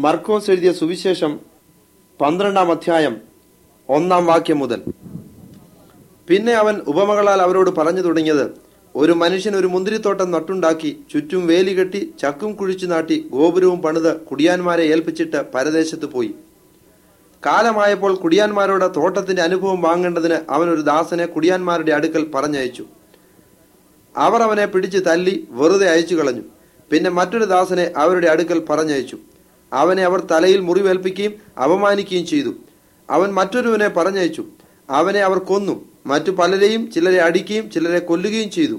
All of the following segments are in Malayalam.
മർക്കോസ് എഴുതിയ സുവിശേഷം പന്ത്രണ്ടാം അധ്യായം ഒന്നാം വാക്യം മുതൽ പിന്നെ അവൻ ഉപമകളാൽ അവരോട് പറഞ്ഞു തുടങ്ങിയത് ഒരു മനുഷ്യൻ ഒരു മുന്തിരിത്തോട്ടം നട്ടുണ്ടാക്കി ചുറ്റും വേലി കെട്ടി ചക്കും കുഴിച്ചു നാട്ടി ഗോപുരവും പണിത് കുടിയാന്മാരെ ഏൽപ്പിച്ചിട്ട് പരദേശത്ത് പോയി കാലമായപ്പോൾ കുടിയാന്മാരോട് തോട്ടത്തിന്റെ അനുഭവം വാങ്ങേണ്ടതിന് അവൻ ഒരു ദാസനെ കുടിയാന്മാരുടെ അടുക്കൽ പറഞ്ഞയച്ചു അവർ അവനെ പിടിച്ച് തല്ലി വെറുതെ അയച്ചു കളഞ്ഞു പിന്നെ മറ്റൊരു ദാസനെ അവരുടെ അടുക്കൽ പറഞ്ഞയച്ചു അവനെ അവർ തലയിൽ മുറിവേൽപ്പിക്കുകയും അപമാനിക്കുകയും ചെയ്തു അവൻ മറ്റൊരുവനെ പറഞ്ഞയച്ചു അവനെ അവർ കൊന്നു മറ്റു പലരെയും ചിലരെ അടിക്കുകയും ചിലരെ കൊല്ലുകയും ചെയ്തു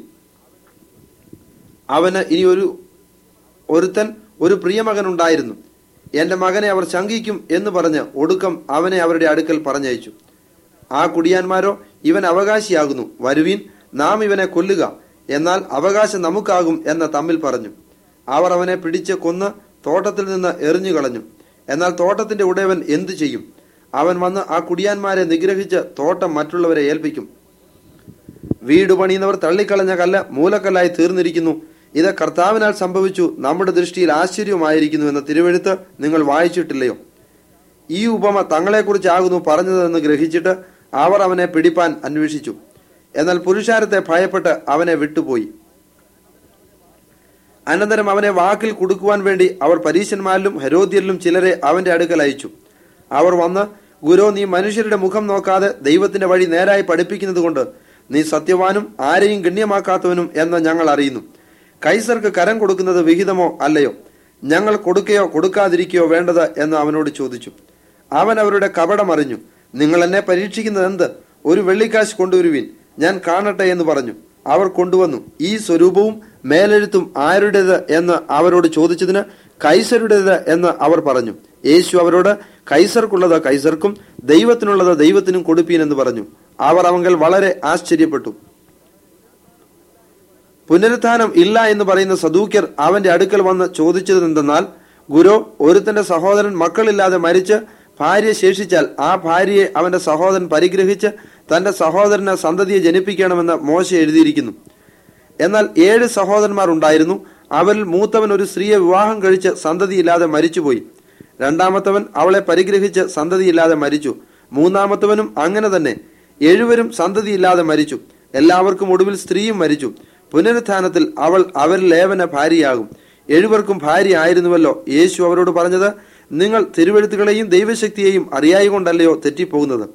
അവന് ഇനി ഒരു ഒരുത്തൻ ഒരു പ്രിയമകൻ ഉണ്ടായിരുന്നു എന്റെ മകനെ അവർ ശങ്കിക്കും എന്ന് പറഞ്ഞ് ഒടുക്കം അവനെ അവരുടെ അടുക്കൽ പറഞ്ഞയച്ചു ആ കുടിയാന്മാരോ ഇവൻ അവകാശിയാകുന്നു വരുവീൻ നാം ഇവനെ കൊല്ലുക എന്നാൽ അവകാശം നമുക്കാകും എന്ന് തമ്മിൽ പറഞ്ഞു അവർ അവനെ പിടിച്ച് കൊന്ന് തോട്ടത്തിൽ നിന്ന് എറിഞ്ഞു കളഞ്ഞു എന്നാൽ തോട്ടത്തിന്റെ ഉടയവൻ എന്തു ചെയ്യും അവൻ വന്ന് ആ കുടിയാന്മാരെ നിഗ്രഹിച്ച് തോട്ടം മറ്റുള്ളവരെ ഏൽപ്പിക്കും വീട് പണിയുന്നവർ തള്ളിക്കളഞ്ഞ കല്ല് മൂലക്കല്ലായി തീർന്നിരിക്കുന്നു ഇത് കർത്താവിനാൽ സംഭവിച്ചു നമ്മുടെ ദൃഷ്ടിയിൽ ആശ്ചര്യമായിരിക്കുന്നു എന്ന തിരുവെഴുത്ത് നിങ്ങൾ വായിച്ചിട്ടില്ലയോ ഈ ഉപമ തങ്ങളെക്കുറിച്ചാകുന്നു പറഞ്ഞതെന്ന് ഗ്രഹിച്ചിട്ട് അവർ അവനെ പിടിപ്പാൻ അന്വേഷിച്ചു എന്നാൽ പുരുഷാരത്തെ ഭയപ്പെട്ട് അവനെ വിട്ടുപോയി അനന്തരം അവനെ വാക്കിൽ കൊടുക്കുവാൻ വേണ്ടി അവർ പരീശന്മാരിലും ഹരോദ്യരിലും ചിലരെ അവന്റെ അടുക്കൽ അയച്ചു അവർ വന്ന് ഗുരു നീ മനുഷ്യരുടെ മുഖം നോക്കാതെ ദൈവത്തിന്റെ വഴി നേരായി പഠിപ്പിക്കുന്നത് കൊണ്ട് നീ സത്യവാനും ആരെയും ഗണ്യമാക്കാത്തവനും എന്ന് ഞങ്ങൾ അറിയുന്നു കൈസർക്ക് കരം കൊടുക്കുന്നത് വിഹിതമോ അല്ലയോ ഞങ്ങൾ കൊടുക്കുകയോ കൊടുക്കാതിരിക്കുകയോ വേണ്ടത് എന്ന് അവനോട് ചോദിച്ചു അവൻ അവരുടെ കപടം അറിഞ്ഞു നിങ്ങൾ എന്നെ പരീക്ഷിക്കുന്നത് എന്ത് ഒരു വെള്ളിക്കാശ് കൊണ്ടുവരുവിൻ ഞാൻ കാണട്ടെ എന്ന് പറഞ്ഞു അവർ കൊണ്ടുവന്നു ഈ സ്വരൂപവും മേലെഴുത്തും ആരുടേത് എന്ന് അവരോട് ചോദിച്ചതിന് കൈസരുടേത് എന്ന് അവർ പറഞ്ഞു യേശു അവരോട് കൈസർക്കുള്ളത് കൈസർക്കും ദൈവത്തിനുള്ളത് ദൈവത്തിനും കൊടുപ്പീൻ എന്ന് പറഞ്ഞു അവർ അവങ്കൽ വളരെ ആശ്ചര്യപ്പെട്ടു പുനരുത്ഥാനം ഇല്ല എന്ന് പറയുന്ന സദൂക്യർ അവന്റെ അടുക്കൽ വന്ന് ചോദിച്ചതെന്തെന്നാൽ ഗുരു ഒരുത്തന്റെ സഹോദരൻ മക്കളില്ലാതെ മരിച്ച് ഭാര്യ ശേഷിച്ചാൽ ആ ഭാര്യയെ അവന്റെ സഹോദരൻ പരിഗ്രഹിച്ച് തന്റെ സഹോദരന് സന്തതിയെ ജനിപ്പിക്കണമെന്ന് മോശ എഴുതിയിരിക്കുന്നു എന്നാൽ ഏഴ് സഹോദരന്മാർ ഉണ്ടായിരുന്നു അവരിൽ മൂത്തവൻ ഒരു സ്ത്രീയെ വിവാഹം കഴിച്ച് സന്തതിയില്ലാതെ മരിച്ചുപോയി രണ്ടാമത്തവൻ അവളെ പരിഗ്രഹിച്ച് സന്തതിയില്ലാതെ മരിച്ചു മൂന്നാമത്തവനും അങ്ങനെ തന്നെ ഏഴുവരും സന്തതിയില്ലാതെ മരിച്ചു എല്ലാവർക്കും ഒടുവിൽ സ്ത്രീയും മരിച്ചു പുനരുത്ഥാനത്തിൽ അവൾ അവരിൽ ഏവന ഭാര്യയാകും എഴുവർക്കും ഭാര്യ ആയിരുന്നുവല്ലോ യേശു അവരോട് പറഞ്ഞത് നിങ്ങൾ തിരുവെഴുത്തുകളെയും ദൈവശക്തിയെയും അറിയായി കൊണ്ടല്ലയോ തെറ്റിപ്പോകുന്നത്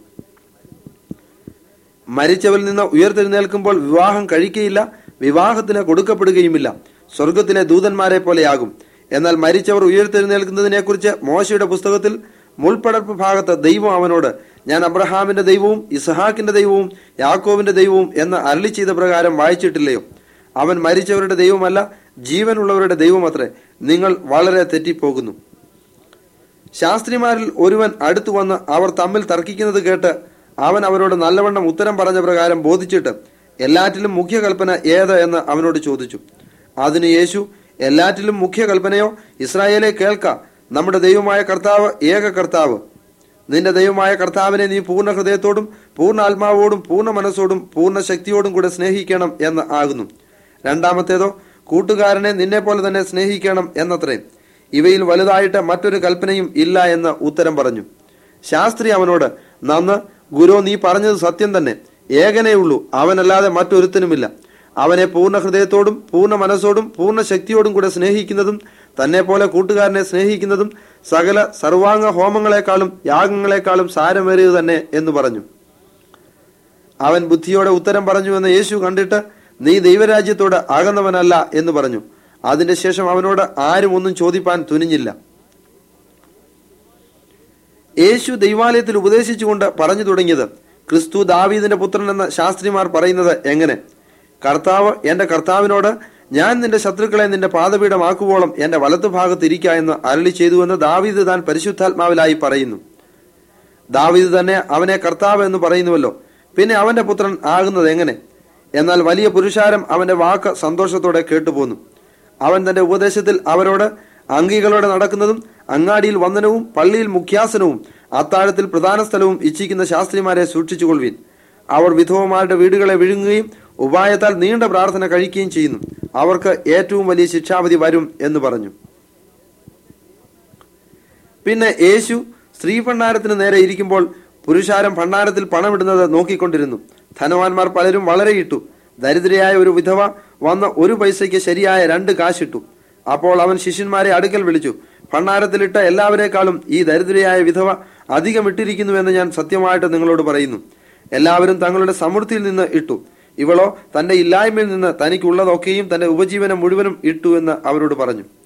മരിച്ചവരിൽ നിന്ന് ഉയർത്തെഴുന്നേൽക്കുമ്പോൾ വിവാഹം കഴിക്കയില്ല വിവാഹത്തിന് കൊടുക്കപ്പെടുകയുമില്ല സ്വർഗത്തിലെ ദൂതന്മാരെ പോലെയാകും എന്നാൽ മരിച്ചവർ ഉയർത്തെഴുന്നേൽക്കുന്നതിനെ കുറിച്ച് മോശയുടെ പുസ്തകത്തിൽ മുൾപ്പടർപ്പ് ഭാഗത്ത് ദൈവം അവനോട് ഞാൻ അബ്രഹാമിന്റെ ദൈവവും ഇസഹാക്കിന്റെ ദൈവവും യാക്കോവിന്റെ ദൈവവും എന്ന് അരളി ചെയ്ത പ്രകാരം വായിച്ചിട്ടില്ലയോ അവൻ മരിച്ചവരുടെ ദൈവമല്ല ജീവനുള്ളവരുടെ ദൈവമത്രേ നിങ്ങൾ വളരെ തെറ്റിപ്പോകുന്നു ശാസ്ത്രിമാരിൽ ഒരുവൻ അടുത്തു വന്ന് അവർ തമ്മിൽ തർക്കിക്കുന്നത് കേട്ട് അവൻ അവരോട് നല്ലവണ്ണം ഉത്തരം പറഞ്ഞ പ്രകാരം ബോധിച്ചിട്ട് എല്ലാറ്റിലും മുഖ്യ കൽപ്പന ഏത് എന്ന് അവനോട് ചോദിച്ചു അതിന് യേശു എല്ലാറ്റിലും മുഖ്യ കൽപ്പനയോ ഇസ്രായേലെ കേൾക്ക നമ്മുടെ ദൈവമായ കർത്താവ് ഏക കർത്താവ് നിന്റെ ദൈവമായ കർത്താവിനെ നീ പൂർണ്ണ ഹൃദയത്തോടും പൂർണ്ണ ആത്മാവോടും പൂർണ്ണ മനസ്സോടും പൂർണ്ണ ശക്തിയോടും കൂടെ സ്നേഹിക്കണം എന്ന് ആകുന്നു രണ്ടാമത്തേതോ കൂട്ടുകാരനെ നിന്നെ പോലെ തന്നെ സ്നേഹിക്കണം എന്നത്രേ ഇവയിൽ വലുതായിട്ട് മറ്റൊരു കൽപ്പനയും ഇല്ല എന്ന് ഉത്തരം പറഞ്ഞു ശാസ്ത്രി അവനോട് നന്ന് ഗുരു നീ പറഞ്ഞത് സത്യം തന്നെ ഏകനേ ഉള്ളൂ അവനല്ലാതെ മറ്റൊരുത്തനുമില്ല അവനെ പൂർണ്ണ ഹൃദയത്തോടും പൂർണ്ണ മനസ്സോടും പൂർണ്ണ ശക്തിയോടും കൂടെ സ്നേഹിക്കുന്നതും തന്നെ പോലെ കൂട്ടുകാരനെ സ്നേഹിക്കുന്നതും സകല സർവാംഗ ഹോമങ്ങളെക്കാളും യാഗങ്ങളെക്കാളും സാരമേറിയത് തന്നെ എന്ന് പറഞ്ഞു അവൻ ബുദ്ധിയോടെ ഉത്തരം പറഞ്ഞു എന്ന് യേശു കണ്ടിട്ട് നീ ദൈവരാജ്യത്തോട് അകന്നവനല്ല എന്ന് പറഞ്ഞു അതിന്റെ ശേഷം അവനോട് ആരും ഒന്നും ചോദിപ്പാൻ തുനിഞ്ഞില്ല യേശു ദൈവാലയത്തിൽ ഉപദേശിച്ചുകൊണ്ട് പറഞ്ഞു തുടങ്ങിയത് ക്രിസ്തു ദാവീദിന്റെ പുത്രൻ എന്ന ശാസ്ത്രിമാർ പറയുന്നത് എങ്ങനെ കർത്താവ് എന്റെ കർത്താവിനോട് ഞാൻ നിന്റെ ശത്രുക്കളെ നിന്റെ പാദപീഠമാക്കുവോളം എന്റെ വലത്തുഭാഗത്ത് ഇരിക്ക എന്ന് അരളി ചെയ്തുവെന്ന് ദാവീദ് താൻ പരിശുദ്ധാത്മാവിലായി പറയുന്നു ദാവീദ് തന്നെ അവനെ കർത്താവ് എന്ന് പറയുന്നുവല്ലോ പിന്നെ അവന്റെ പുത്രൻ ആകുന്നത് എങ്ങനെ എന്നാൽ വലിയ പുരുഷാരം അവന്റെ വാക്ക് സന്തോഷത്തോടെ കേട്ടുപോന്നു അവൻ തന്റെ ഉപദേശത്തിൽ അവരോട് അംഗികളോടെ നടക്കുന്നതും അങ്ങാടിയിൽ വന്ദനവും പള്ളിയിൽ മുഖ്യാസനവും അത്താഴത്തിൽ പ്രധാന സ്ഥലവും ഇച്ഛിക്കുന്ന ശാസ്ത്രിമാരെ സൂക്ഷിച്ചുകൊള്ളുവിൻ അവർ വിധവമാരുടെ വീടുകളെ വിഴുങ്ങുകയും ഉപായത്താൽ നീണ്ട പ്രാർത്ഥന കഴിക്കുകയും ചെയ്യുന്നു അവർക്ക് ഏറ്റവും വലിയ ശിക്ഷാവധി വരും എന്ന് പറഞ്ഞു പിന്നെ യേശു സ്ത്രീ ഭണ്ഡാരത്തിന് നേരെ ഇരിക്കുമ്പോൾ പുരുഷാരം ഭണ്ഡാരത്തിൽ പണമിടുന്നത് നോക്കിക്കൊണ്ടിരുന്നു ധനവാന്മാർ പലരും വളരെ ഇട്ടു ദരിദ്രയായ ഒരു വിധവ വന്ന ഒരു പൈസയ്ക്ക് ശരിയായ രണ്ട് കാശിട്ടു അപ്പോൾ അവൻ ശിഷ്യന്മാരെ അടുക്കൽ വിളിച്ചു ഭണ്ഡാരത്തിലിട്ട എല്ലാവരെക്കാളും ഈ ദരിദ്രയായ വിധവ അധികം ഇട്ടിരിക്കുന്നുവെന്ന് ഞാൻ സത്യമായിട്ട് നിങ്ങളോട് പറയുന്നു എല്ലാവരും തങ്ങളുടെ സമൃദ്ധിയിൽ നിന്ന് ഇട്ടു ഇവളോ തന്റെ ഇല്ലായ്മയിൽ നിന്ന് തനിക്കുള്ളതൊക്കെയും തന്റെ ഉപജീവനം മുഴുവനും ഇട്ടു എന്ന് അവരോട് പറഞ്ഞു